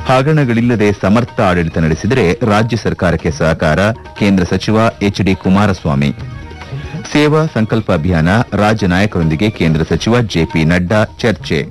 ಹಗರಣಗಳಿಲ್ಲದೆ ಸಮರ್ಥ ಆಡಳಿತ ನಡೆಸಿದರೆ ರಾಜ್ಯ ಸರ್ಕಾರಕ್ಕೆ ಸಹಕಾರ ಕೇಂದ್ರ ಸಚಿವ ಎಚ್ ಡಿ ಕುಮಾರಸ್ವಾಮಿ ಸೇವಾ ಸಂಕಲ್ಪ ಅಭಿಯಾನ ರಾಜ್ಯ ನಾಯಕರೊಂದಿಗೆ ಕೇಂದ್ರ ಸಚಿವ ಜೆಪಿ ನಡ್ಡಾ ಚರ್ಚೆ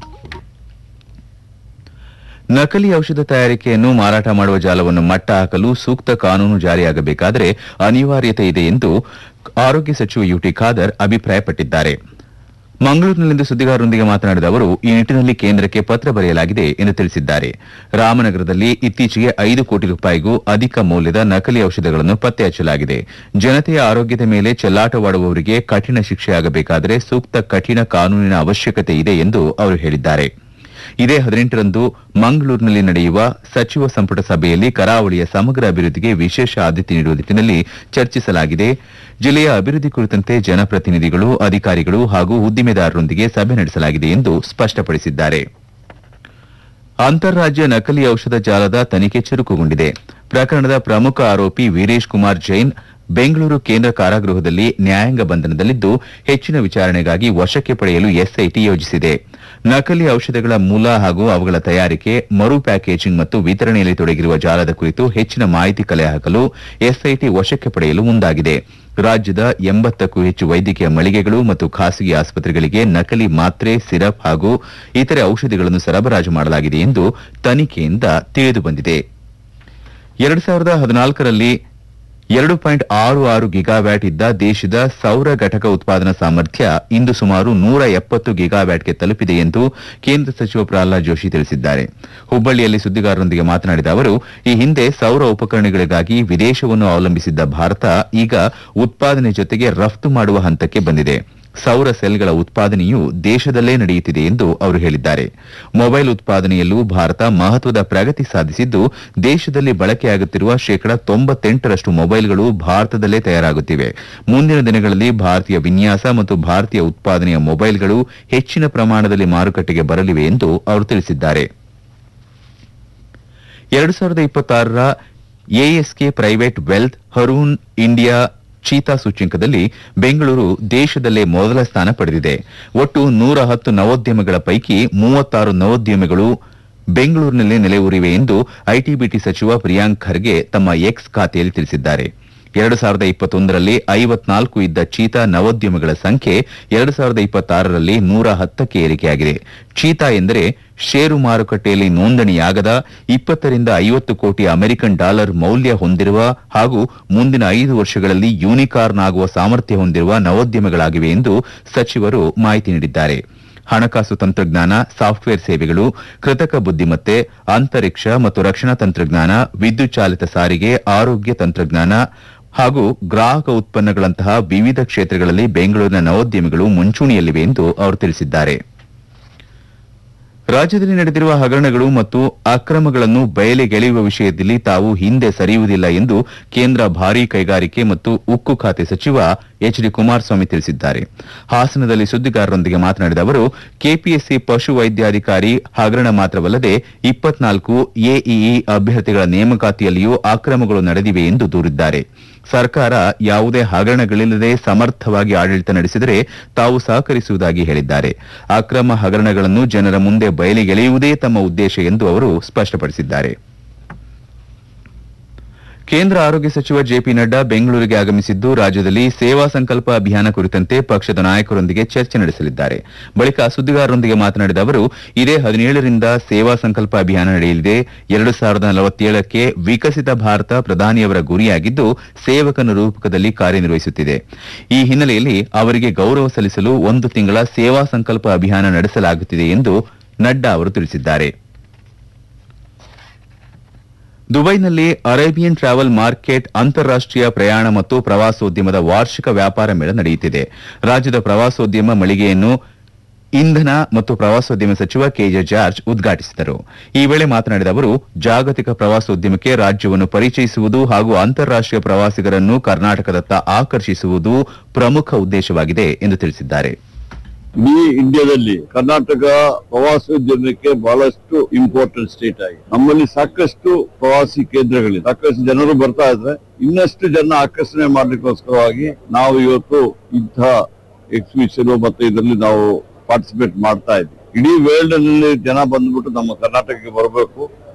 ನಕಲಿ ಔಷಧ ತಯಾರಿಕೆಯನ್ನು ಮಾರಾಟ ಮಾಡುವ ಜಾಲವನ್ನು ಮಟ್ಟ ಹಾಕಲು ಸೂಕ್ತ ಕಾನೂನು ಜಾರಿಯಾಗಬೇಕಾದರೆ ಅನಿವಾರ್ಯತೆ ಇದೆ ಎಂದು ಆರೋಗ್ಯ ಸಚಿವ ಯುಟಿ ಖಾದರ್ ಅಭಿಪ್ರಾಯಪಟ್ಟಿದ್ದಾರೆ ಮಂಗಳೂರಿನಲ್ಲಿಂದು ಸುದ್ದಿಗಾರರೊಂದಿಗೆ ಮಾತನಾಡಿದ ಅವರು ಈ ನಿಟ್ಟಿನಲ್ಲಿ ಕೇಂದ್ರಕ್ಕೆ ಪತ್ರ ಬರೆಯಲಾಗಿದೆ ಎಂದು ತಿಳಿಸಿದ್ದಾರೆ ರಾಮನಗರದಲ್ಲಿ ಇತ್ತೀಚೆಗೆ ಐದು ಕೋಟಿ ರೂಪಾಯಿಗೂ ಅಧಿಕ ಮೌಲ್ಯದ ನಕಲಿ ಔಷಧಗಳನ್ನು ಪತ್ತೆ ಹಚ್ಚಲಾಗಿದೆ ಜನತೆಯ ಆರೋಗ್ಯದ ಮೇಲೆ ಚೆಲ್ಲಾಟವಾಡುವವರಿಗೆ ಕಠಿಣ ಶಿಕ್ಷೆಯಾಗಬೇಕಾದರೆ ಸೂಕ್ತ ಕಠಿಣ ಕಾನೂನಿನ ಅವಶ್ಯಕತೆ ಇದೆ ಎಂದು ಅವರು ಹೇಳಿದ್ದಾರೆ ಇದೇ ಹದಿನೆಂಟರಂದು ಮಂಗಳೂರಿನಲ್ಲಿ ನಡೆಯುವ ಸಚಿವ ಸಂಪುಟ ಸಭೆಯಲ್ಲಿ ಕರಾವಳಿಯ ಸಮಗ್ರ ಅಭಿವೃದ್ಧಿಗೆ ವಿಶೇಷ ಆದ್ಯತೆ ನೀಡುವ ನಿಟ್ಟಿನಲ್ಲಿ ಚರ್ಚಿಸಲಾಗಿದೆ ಜಿಲ್ಲೆಯ ಅಭಿವೃದ್ಧಿ ಕುರಿತಂತೆ ಜನಪ್ರತಿನಿಧಿಗಳು ಅಧಿಕಾರಿಗಳು ಹಾಗೂ ಉದ್ದಿಮೆದಾರರೊಂದಿಗೆ ಸಭೆ ನಡೆಸಲಾಗಿದೆ ಎಂದು ಸ್ಪಷ್ಟಪಡಿಸಿದ್ದಾರೆ ಅಂತಾರಾಜ್ಯ ನಕಲಿ ಔಷಧ ಜಾಲದ ತನಿಖೆ ಚುರುಕುಗೊಂಡಿದೆ ಪ್ರಕರಣದ ಪ್ರಮುಖ ಆರೋಪಿ ವೀರೇಶ್ ಕುಮಾರ್ ಜೈನ್ ಬೆಂಗಳೂರು ಕೇಂದ್ರ ಕಾರಾಗೃಹದಲ್ಲಿ ನ್ಯಾಯಾಂಗ ಬಂಧನದಲ್ಲಿದ್ದು ಹೆಚ್ಚಿನ ವಿಚಾರಣೆಗಾಗಿ ವಶಕ್ಕೆ ಪಡೆಯಲು ಎಸ್ಐಟಿ ಯೋಜಿಸಿದೆ ನಕಲಿ ಔಷಧಗಳ ಮೂಲ ಹಾಗೂ ಅವುಗಳ ತಯಾರಿಕೆ ಮರು ಪ್ಯಾಕೇಜಿಂಗ್ ಮತ್ತು ವಿತರಣೆಯಲ್ಲಿ ತೊಡಗಿರುವ ಜಾಲದ ಕುರಿತು ಹೆಚ್ಚಿನ ಮಾಹಿತಿ ಕಲೆ ಹಾಕಲು ಎಸ್ಐಟಿ ವಶಕ್ಕೆ ಪಡೆಯಲು ಮುಂದಾಗಿದೆ ರಾಜ್ಯದ ಎಂಬತ್ತಕ್ಕೂ ಹೆಚ್ಚು ವೈದ್ಯಕೀಯ ಮಳಿಗೆಗಳು ಮತ್ತು ಖಾಸಗಿ ಆಸ್ಪತ್ರೆಗಳಿಗೆ ನಕಲಿ ಮಾತ್ರೆ ಸಿರಪ್ ಹಾಗೂ ಇತರೆ ಔಷಧಿಗಳನ್ನು ಸರಬರಾಜು ಮಾಡಲಾಗಿದೆ ಎಂದು ತನಿಖೆಯಿಂದ ತಿಳಿದುಬಂದಿದೆ ಎರಡು ಸಾವಿರದ ಹದಿನಾಲ್ಕರಲ್ಲಿ ಎರಡು ಪಾಯಿಂಟ್ ಆರು ಆರು ಗಿಗಾವ್ಯಾಟ್ ಇದ್ದ ದೇಶದ ಸೌರ ಘಟಕ ಉತ್ಪಾದನಾ ಸಾಮರ್ಥ್ಯ ಇಂದು ಸುಮಾರು ನೂರ ಎಪ್ಪತ್ತು ಗಿಗಾವ್ಯಾಟ್ಗೆ ತಲುಪಿದೆ ಎಂದು ಕೇಂದ್ರ ಸಚಿವ ಪ್ರಹ್ಲಾದ್ ಜೋಶಿ ತಿಳಿಸಿದ್ದಾರೆ ಹುಬ್ಬಳ್ಳಿಯಲ್ಲಿ ಸುದ್ದಿಗಾರರೊಂದಿಗೆ ಮಾತನಾಡಿದ ಅವರು ಈ ಹಿಂದೆ ಸೌರ ಉಪಕರಣಗಳಿಗಾಗಿ ವಿದೇಶವನ್ನು ಅವಲಂಬಿಸಿದ್ದ ಭಾರತ ಈಗ ಉತ್ಪಾದನೆ ಜೊತೆಗೆ ರಫ್ತು ಮಾಡುವ ಹಂತಕ್ಕೆ ಬಂದಿದೆ ಸೌರ ಸೆಲ್ಗಳ ಉತ್ಪಾದನೆಯು ದೇಶದಲ್ಲೇ ನಡೆಯುತ್ತಿದೆ ಎಂದು ಅವರು ಹೇಳಿದ್ದಾರೆ ಮೊಬೈಲ್ ಉತ್ಪಾದನೆಯಲ್ಲೂ ಭಾರತ ಮಹತ್ವದ ಪ್ರಗತಿ ಸಾಧಿಸಿದ್ದು ದೇಶದಲ್ಲಿ ಬಳಕೆಯಾಗುತ್ತಿರುವ ಶೇಕಡ ತೊಂಬತ್ತೆಂಟರಷ್ಟು ಮೊಬೈಲ್ಗಳು ಭಾರತದಲ್ಲೇ ತಯಾರಾಗುತ್ತಿವೆ ಮುಂದಿನ ದಿನಗಳಲ್ಲಿ ಭಾರತೀಯ ವಿನ್ಯಾಸ ಮತ್ತು ಭಾರತೀಯ ಉತ್ಪಾದನೆಯ ಮೊಬೈಲ್ಗಳು ಹೆಚ್ಚಿನ ಪ್ರಮಾಣದಲ್ಲಿ ಮಾರುಕಟ್ಟೆಗೆ ಬರಲಿವೆ ಎಂದು ಅವರು ತಿಳಿಸಿದ್ದಾರೆ ಎರಡು ಸಾವಿರದ ಇಪ್ಪತ್ತಾರರ ASK private wealth Hurun India ಚೀತಾ ಸೂಚ್ಯಂಕದಲ್ಲಿ ಬೆಂಗಳೂರು ದೇಶದಲ್ಲೇ ಮೊದಲ ಸ್ಥಾನ ಪಡೆದಿದೆ ಒಟ್ಟು ನೂರ ಹತ್ತು ನವೋದ್ಯಮಗಳ ಪೈಕಿ ಮೂವತ್ತಾರು ನವೋದ್ಯಮಗಳು ಬೆಂಗಳೂರಿನಲ್ಲೇ ನೆಲೆಯೂರಿವೆ ಎಂದು ಐಟಿಬಿಟಿ ಸಚಿವ ಪ್ರಿಯಾಂಕ್ ಖರ್ಗೆ ತಮ್ಮ ಎಕ್ಸ್ ಖಾತೆಯಲ್ಲಿ ತಿಳಿಸಿದ್ದಾರೆ ಎರಡು ಸಾವಿರದ ಇಪ್ಪತ್ತೊಂದರಲ್ಲಿ ಐವತ್ನಾಲ್ಕು ಇದ್ದ ಚೀತಾ ನವೋದ್ಯಮಗಳ ಸಂಖ್ಯೆ ಎರಡು ಸಾವಿರದ ಇಪ್ಪತ್ತಾರರಲ್ಲಿ ನೂರ ಹತ್ತಕ್ಕೆ ಏರಿಕೆಯಾಗಿದೆ ಚೀತಾ ಎಂದರೆ ಷೇರು ಮಾರುಕಟ್ಟೆಯಲ್ಲಿ ನೋಂದಣಿಯಾಗದ ಇಪ್ಪತ್ತರಿಂದ ಐವತ್ತು ಕೋಟಿ ಅಮೆರಿಕನ್ ಡಾಲರ್ ಮೌಲ್ಯ ಹೊಂದಿರುವ ಹಾಗೂ ಮುಂದಿನ ಐದು ವರ್ಷಗಳಲ್ಲಿ ಯೂನಿಕಾರ್ನ್ ಆಗುವ ಸಾಮರ್ಥ್ಯ ಹೊಂದಿರುವ ನವೋದ್ಯಮಗಳಾಗಿವೆ ಎಂದು ಸಚಿವರು ಮಾಹಿತಿ ನೀಡಿದ್ದಾರೆ ಹಣಕಾಸು ತಂತ್ರಜ್ಞಾನ ಸಾಫ್ಟ್ವೇರ್ ಸೇವೆಗಳು ಕೃತಕ ಬುದ್ದಿಮತ್ತೆ ಅಂತರಿಕ್ಷ ಮತ್ತು ರಕ್ಷಣಾ ತಂತ್ರಜ್ಞಾನ ವಿದ್ಯುತ್ ಚಾಲಿತ ಸಾರಿಗೆ ಆರೋಗ್ಯ ತಂತ್ರಜ್ಞಾನ ಹಾಗೂ ಗ್ರಾಹಕ ಉತ್ಪನ್ನಗಳಂತಹ ವಿವಿಧ ಕ್ಷೇತ್ರಗಳಲ್ಲಿ ಬೆಂಗಳೂರಿನ ನವೋದ್ಯಮಿಗಳು ಮುಂಚೂಣಿಯಲ್ಲಿವೆ ಎಂದು ಅವರು ತಿಳಿಸಿದ್ದಾರೆ ರಾಜ್ಯದಲ್ಲಿ ನಡೆದಿರುವ ಹಗರಣಗಳು ಮತ್ತು ಅಕ್ರಮಗಳನ್ನು ಬಯಲಿಗೆಳೆಯುವ ವಿಷಯದಲ್ಲಿ ತಾವು ಹಿಂದೆ ಸರಿಯುವುದಿಲ್ಲ ಎಂದು ಕೇಂದ್ರ ಭಾರೀ ಕೈಗಾರಿಕೆ ಮತ್ತು ಉಕ್ಕು ಖಾತೆ ಸಚಿವ ಎಚ್ ಡಿ ಕುಮಾರಸ್ವಾಮಿ ತಿಳಿಸಿದ್ದಾರೆ ಹಾಸನದಲ್ಲಿ ಸುದ್ದಿಗಾರರೊಂದಿಗೆ ಮಾತನಾಡಿದ ಅವರು ಕೆಪಿಎಸ್ಸಿ ಪಶು ವೈದ್ಯಾಧಿಕಾರಿ ಹಗರಣ ಮಾತ್ರವಲ್ಲದೆ ಇಪ್ಪತ್ನಾಲ್ಕು ಎಇಇ ಅಭ್ಯರ್ಥಿಗಳ ನೇಮಕಾತಿಯಲ್ಲಿಯೂ ಅಕ್ರಮಗಳು ನಡೆದಿವೆ ಎಂದು ದೂರಿದ್ದಾರೆ ಸರ್ಕಾರ ಯಾವುದೇ ಹಗರಣಗಳಿಲ್ಲದೆ ಸಮರ್ಥವಾಗಿ ಆಡಳಿತ ನಡೆಸಿದರೆ ತಾವು ಸಹಕರಿಸುವುದಾಗಿ ಹೇಳಿದ್ದಾರೆ ಅಕ್ರಮ ಹಗರಣಗಳನ್ನು ಜನರ ಮುಂದೆ ಬಯಲಿಗೆಳೆಯುವುದೇ ತಮ್ಮ ಉದ್ದೇಶ ಎಂದು ಅವರು ಸ್ಪಷ್ಟಪಡಿಸಿದ್ದಾರೆ ಕೇಂದ್ರ ಆರೋಗ್ಯ ಸಚಿವ ಜೆಪಿ ನಡ್ಡಾ ಬೆಂಗಳೂರಿಗೆ ಆಗಮಿಸಿದ್ದು ರಾಜ್ಯದಲ್ಲಿ ಸೇವಾ ಸಂಕಲ್ಪ ಅಭಿಯಾನ ಕುರಿತಂತೆ ಪಕ್ಷದ ನಾಯಕರೊಂದಿಗೆ ಚರ್ಚೆ ನಡೆಸಲಿದ್ದಾರೆ ಬಳಿಕ ಸುದ್ದಿಗಾರರೊಂದಿಗೆ ಮಾತನಾಡಿದ ಅವರು ಇದೇ ಹದಿನೇಳರಿಂದ ಸೇವಾ ಸಂಕಲ್ಪ ಅಭಿಯಾನ ನಡೆಯಲಿದೆ ಎರಡು ಸಾವಿರದ ನಲವತ್ತೇಳಕ್ಕೆ ವಿಕಸಿತ ಭಾರತ ಪ್ರಧಾನಿಯವರ ಗುರಿಯಾಗಿದ್ದು ಸೇವಕನ ರೂಪಕದಲ್ಲಿ ಕಾರ್ಯನಿರ್ವಹಿಸುತ್ತಿದೆ ಈ ಹಿನ್ನೆಲೆಯಲ್ಲಿ ಅವರಿಗೆ ಗೌರವ ಸಲ್ಲಿಸಲು ಒಂದು ತಿಂಗಳ ಸೇವಾ ಸಂಕಲ್ಪ ಅಭಿಯಾನ ನಡೆಸಲಾಗುತ್ತಿದೆ ಎಂದು ನಡ್ಡಾ ಅವರು ತಿಳಿಸಿದ್ದಾರೆ ದುಬೈನಲ್ಲಿ ಅರೇಬಿಯನ್ ಟ್ರಾವೆಲ್ ಮಾರ್ಕೆಟ್ ಅಂತಾರಾಷ್ಟೀಯ ಪ್ರಯಾಣ ಮತ್ತು ಪ್ರವಾಸೋದ್ಯಮದ ವಾರ್ಷಿಕ ವ್ಯಾಪಾರ ಮೇಳ ನಡೆಯುತ್ತಿದೆ ರಾಜ್ಯದ ಪ್ರವಾಸೋದ್ಯಮ ಮಳಿಗೆಯನ್ನು ಇಂಧನ ಮತ್ತು ಪ್ರವಾಸೋದ್ಯಮ ಸಚಿವ ಕೆಜೆ ಜಾರ್ಜ್ ಉದ್ಘಾಟಿಸಿದರು ಈ ವೇಳೆ ಮಾತನಾಡಿದ ಅವರು ಜಾಗತಿಕ ಪ್ರವಾಸೋದ್ಯಮಕ್ಕೆ ರಾಜ್ಯವನ್ನು ಪರಿಚಯಿಸುವುದು ಹಾಗೂ ಅಂತಾರಾಷ್ಟೀಯ ಪ್ರವಾಸಿಗರನ್ನು ಕರ್ನಾಟಕದತ್ತ ಆಕರ್ಷಿಸುವುದು ಪ್ರಮುಖ ಉದ್ದೇಶವಾಗಿದೆ ಎಂದು ತಿಳಿಸಿದ್ದಾರೆ ಇಡೀ ಇಂಡಿಯಾದಲ್ಲಿ ಕರ್ನಾಟಕ ಪ್ರವಾಸೋದ್ಯಮಕ್ಕೆ ಬಹಳಷ್ಟು ಇಂಪಾರ್ಟೆಂಟ್ ಸ್ಟೇಟ್ ಆಗಿದೆ ನಮ್ಮಲ್ಲಿ ಸಾಕಷ್ಟು ಪ್ರವಾಸಿ ಕೇಂದ್ರಗಳಿವೆ ಸಾಕಷ್ಟು ಜನರು ಬರ್ತಾ ಇದ್ರೆ ಇನ್ನಷ್ಟು ಜನ ಆಕರ್ಷಣೆ ಮಾಡ್ಲಿಕ್ಕೋಸ್ಕರವಾಗಿ ನಾವು ಇವತ್ತು ಇಂತಹ ಎಕ್ಸಿಬಿಷನ್ ಮತ್ತೆ ಇದರಲ್ಲಿ ನಾವು ಪಾರ್ಟಿಸಿಪೇಟ್ ಮಾಡ್ತಾ ಇದ್ವಿ ಇಡೀ ವರ್ಲ್ಡ್ ನಲ್ಲಿ ಜನ ಬಂದ್ಬಿಟ್ಟು ನಮ್ಮ ಕರ್ನಾಟಕಕ್ಕೆ ಬರಬೇಕು